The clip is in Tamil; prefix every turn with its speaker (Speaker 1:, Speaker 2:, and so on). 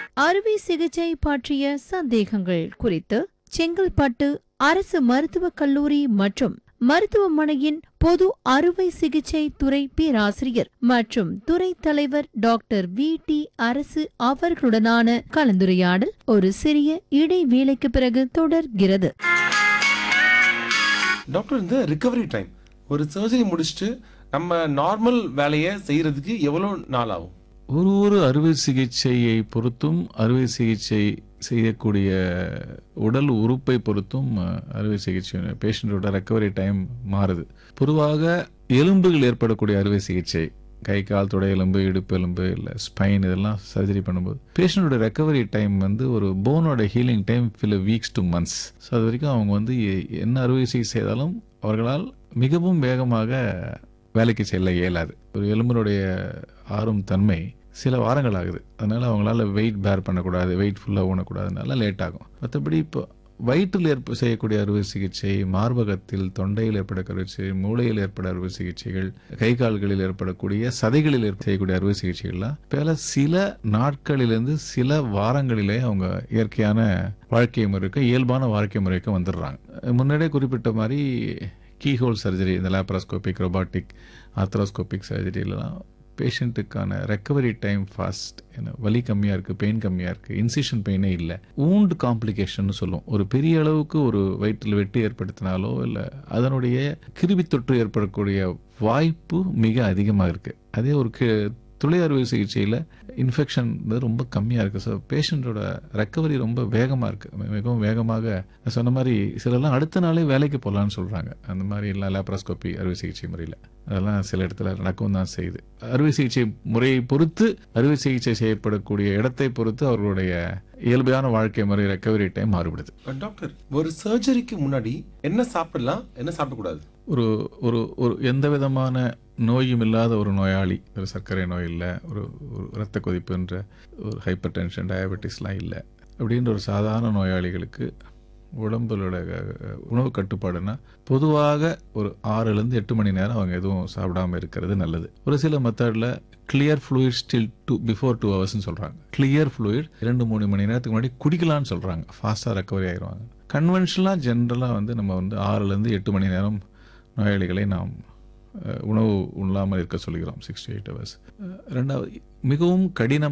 Speaker 1: அறுவை சிகிச்சை பற்றிய சந்தேகங்கள் குறித்து செங்கல்பட்டு அரசு மருத்துவக் கல்லூரி மற்றும் மருத்துவமனையின் பொது அறுவை சிகிச்சை துறை பேராசிரியர் மற்றும் துறை தலைவர் டாக்டர் வி டி அரசு அவர்களுடனான கலந்துரையாடல் ஒரு சிறிய இடைவேளைக்கு பிறகு தொடர்கிறது
Speaker 2: டாக்டர் இந்த ரிகவரி டைம் ஒரு சர்ஜரி முடிச்சுட்டு நம்ம நார்மல் வேலையை செய்யறதுக்கு எவ்வளோ நாள் ஆகும்
Speaker 3: ஒரு ஒரு அறுவை சிகிச்சையை பொறுத்தும் அறுவை சிகிச்சை செய்யக்கூடிய உடல் உறுப்பை பொறுத்தும் அஹ், அறுவை சிகிச்சை பேஷண்ட்டோட ரெக்கவரி டைம் மாறுது பொதுவாக எலும்புகள் ஏற்படக்கூடிய அறுவை சிகிச்சை கை கால் தொடை எலும்பு இடுப்பு எலும்பு இல்லை ஸ்பைன் இதெல்லாம் சர்ஜரி பண்ணும்போது பேஷண்ட்டோட ரெக்கவரி டைம் வந்து ஒரு போனோட healing time few weeks to months so அது வரைக்கும் அவங்க வந்து எ- என்ன அறுவை சிகிச்சை செய்தாலும் அவர்களால் மிகவும் வேகமாக வேலைக்கு செல்ல இயலாது ஒரு எலும்பினுடைய ஆறும் தன்மை சில வாரங்கள் ஆகுது அதனால அவங்களால வெயிட் பேர் பண்ணக்கூடாது வெயிட் ஃபுல்லாக ஊனக்கூடாதுனால லேட் ஆகும் மற்றபடி இப்போ வயிற்றில் ஏற்ப செய்யக்கூடிய அறுவை சிகிச்சை மார்பகத்தில் தொண்டையில் ஏற்படக்கூடிய அறுவை சிகிச்சை மூளையில் ஏற்பட அறுவை சிகிச்சைகள் கை கால்களில் ஏற்படக்கூடிய சதைகளில் ஏற்ப செய்யக்கூடிய அறுவை சிகிச்சைகள்லாம் பல சில நாட்களிலிருந்து சில வாரங்களிலே அவங்க இயற்கையான வாழ்க்கை முறைக்கு இயல்பான வாழ்க்கை முறைக்கு வந்துடுறாங்க முன்னாடியே குறிப்பிட்ட மாதிரி கீஹோல் சர்ஜரி இந்த லேப்ராஸ்கோபிக் ரொபாட்டிக் ஆர்த்ரோஸ்கோபிக் சர்ஜரியிலலாம் பேஷண்ட்டுக்கான ரெக்கவரி டைம் ஃபாஸ்ட் ஏன்னா வலி கம்மியாக இருக்குது பெயின் கம்மியாக இருக்குது இன்சிஷன் பெயினே இல்லை ஊண்ட் காம்ப்ளிகேஷன் சொல்லுவோம் ஒரு பெரிய அளவுக்கு ஒரு வயிற்றில் வெட்டு ஏற்படுத்தினாலோ இல்லை அதனுடைய கிருமி தொற்று ஏற்படக்கூடிய வாய்ப்பு மிக அதிகமாக இருக்குது அதே ஒரு கி- துளை அறுவை சிகிச்சையில் இன்ஃபெக்ஷன் ரொம்ப கம்மியாக இருக்குது ஸோ பேஷண்ட்டோட ரெக்கவரி ரொம்ப வேகமாக இருக்குது மிகவும் வேகமாக நான் சொன்ன மாதிரி சிலர்லாம் அடுத்த நாளே வேலைக்கு போகலான்னு சொல்கிறாங்க அந்த மாதிரி எல்லாம் லேப்ராஸ்கோபி அறுவை சிகிச்சை முறையில் அதெல்லாம் சில இடத்துல நடக்கவும் தான் செய்யுது அறுவை சிகிச்சை முறையை பொறுத்து அறுவை சிகிச்சை செய்யப்படக்கூடிய இடத்தை பொறுத்து அவர்களுடைய இயல்பான வாழ்க்கை முறை ரெக்கவரி டைம் மாறுபடுது
Speaker 2: டாக்டர் ஒரு சர்ஜரிக்கு முன்னாடி என்ன சாப்பிடலாம் என்ன சாப்பிடக்கூடாது
Speaker 3: ஒரு ஒரு ஒரு எந்த விதமான நோயும் இல்லாத ஒரு நோயாளி ஒரு சர்க்கரை நோய் இல்லை ஒரு ஒரு இரத்த கொதிப்புன்ற ஒரு ஹைப்பர் டென்ஷன் டயபெட்டிஸ்லாம் இல்லை அப்படின்ற ஒரு சாதாரண நோயாளிகளுக்கு உடம்புலோட அஹ், உணவு கட்டுப்பாடுனா பொதுவாக ஒரு ஆறுலேருந்து எட்டு மணி நேரம் அவங்க எதுவும் சாப்பிடாம இருக்கிறது நல்லது ஒரு சில மெத்தடில் clear fluid still two before two ஹவர்ஸ்னு சொல்கிறாங்க கிளியர் fluid இரண்டு மூணு மணி நேரத்துக்கு முன்னாடி குடிக்கலாம்னு சொல்கிறாங்க ஃபாஸ்ட்டாக ரெக்கவரி ஆயிடுவாங்க கன்வென்ஷனலாக ஜென்ரலாக வந்து நம்ம வந்து ஆறுலேருந்து எட்டு மணி நேரம் நோயாளிகளை நாம் அஹ், உணவு உண்ணாமல் இருக்க சொல்கிறோம் சிக்ஸ் டு எயிட் ஹவர்ஸ் ரெண்டாவது மிகவும் கடினம்